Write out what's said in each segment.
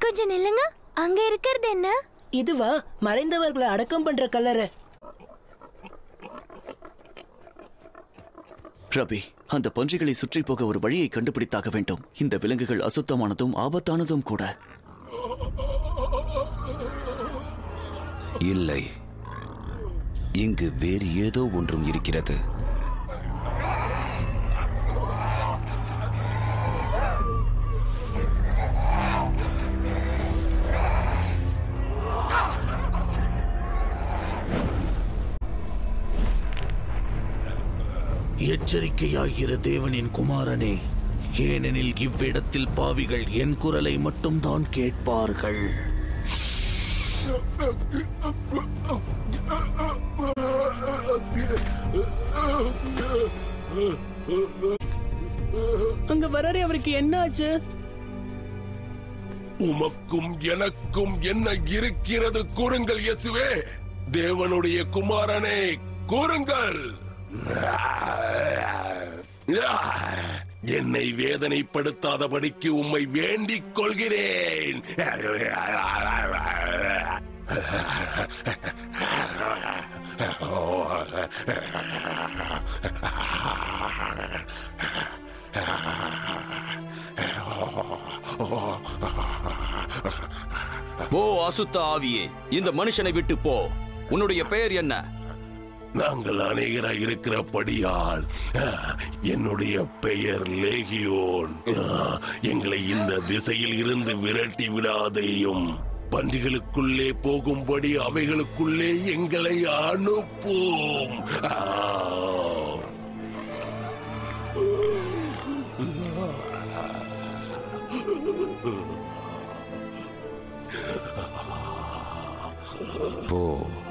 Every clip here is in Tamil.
கொஞ்சம் நில்லுங்க அங்க இருக்கிறது என்ன இதுவா மறைந்தவர்களை அடக்கம் பண்ற கல்லறை ரபி அந்த பன்றிகளை சுற்றி போக ஒரு வழியை கண்டுபிடித்தாக வேண்டும் இந்த விலங்குகள் அசுத்தமானதும் ஆபத்தானதும் கூட இல்லை இங்கு வேறு ஏதோ ஒன்றும் இருக்கிறது எச்சரிக்கையாகிற தேவனின் குமாரனே ஏனெனில் இவ்விடத்தில் பாவிகள் என் குரலை மட்டும்தான் கேட்பார்கள் அங்க வராரு அவருக்கு என்ன ஆச்சு உமக்கும் எனக்கும் என்ன இருக்கிறது கூறுங்கள் இயேசுவே தேவனுடைய குமாரனே கூறுங்கள் என்னை வேதனைப்படுத்தாதபடிக்கு உம்மை வேண்டிக் கொள்கிறேன் போ அசுத்த ஆவியே இந்த மனுஷனை விட்டு போ உன்னுடைய பெயர் என்ன நாங்கள் அநேகராய் இருக்கிறபடியால் அஹ், என்னுடைய பெயர் லேகியோன் அஹ், எங்களை இந்த திசையில் இருந்து விரட்டி விடாதேயும் பன்றிகளுக்குள்ளே போகும்படி அவைகளுக்குள்ளே எங்களை அனுப்பும் ஆ. போ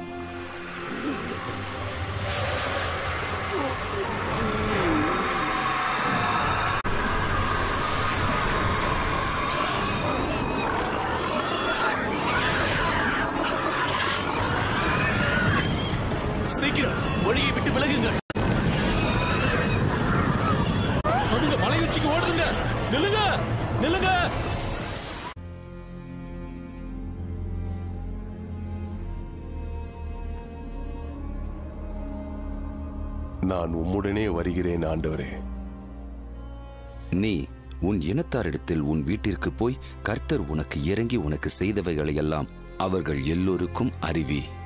சீக்கிரம் வழியை விட்டு விலகுங்கள் அதுங்க மலை உச்சிக்கு ஓடுதுங்க நில்லுங்க நில்லுங்க நான் உம்முடனே வருகிறேன் ஆண்டவரே நீ உன் இனத்தாரிடத்தில் உன் வீட்டிற்கு போய் கர்த்தர் உனக்கு இறங்கி உனக்கு செய்தவைகளையெல்லாம் அவர்கள் எல்லோருக்கும் அறிவி